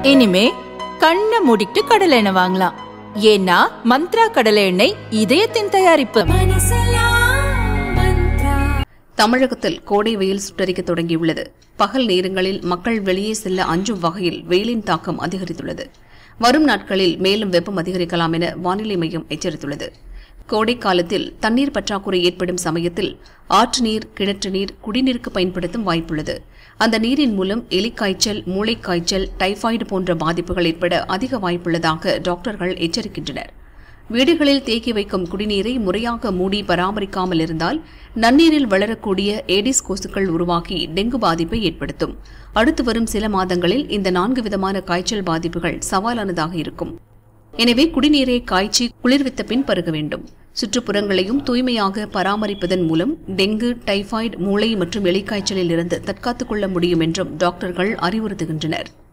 இனிமே கண்ணை மூடிட்டு கடலை எண்ணெய் வாங்கலாம் ஏன்னா மந்த்ரா கடலை எண்ணெய் இதயத்தின் தயாரிப்பு தமிழகத்தில் கோடை வெயில் சுட்டரிக்க தொடங்கியுள்ளது பகல் நேரங்களில் மக்கள் வெளியே செல்ல அஞ்சும் வகையில் வெயிலின் தாக்கம் அதிகரித்துள்ளது வரும் நாட்களில் மேலும் வெப்பம் அதிகரிக்கலாம் என வானிலை மையம் எச்சரித்துள்ளது கோடை காலத்தில் தண்ணீர் பற்றாக்குறை ஏற்படும் சமயத்தில் ஆற்று நீர் கிணற்று நீர் குடிநீருக்கு பயன்படுத்தும் வாய்ப்புள்ளது அந்த நீரின் மூலம் எலிக்காய்ச்சல் மூளைக்காய்ச்சல் டைபாய்டு போன்ற பாதிப்புகள் ஏற்பட அதிக வாய்ப்புள்ளதாக டாக்டர்கள் எச்சரிக்கின்றனர் வீடுகளில் தேக்கி வைக்கும் குடிநீரை முறையாக மூடி பராமரிக்காமல் இருந்தால் நன்னீரில் வளரக்கூடிய ஏடிஸ் கொசுக்கள் உருவாக்கி டெங்கு பாதிப்பை ஏற்படுத்தும் அடுத்து வரும் சில மாதங்களில் இந்த நான்கு விதமான காய்ச்சல் பாதிப்புகள் சவாலானதாக இருக்கும் எனவே குடிநீரை காய்ச்சி குளிர்வித்த பின் பருக வேண்டும் சுற்றுப்புறங்களையும் தூய்மையாக பராமரிப்பதன் மூலம் டெங்கு டைபாய்டு மூளை மற்றும் எலிக்காய்ச்சலில் இருந்து தற்காத்துக் கொள்ள முடியும் என்றும் டாக்டர்கள் அறிவுறுத்துகின்றனர்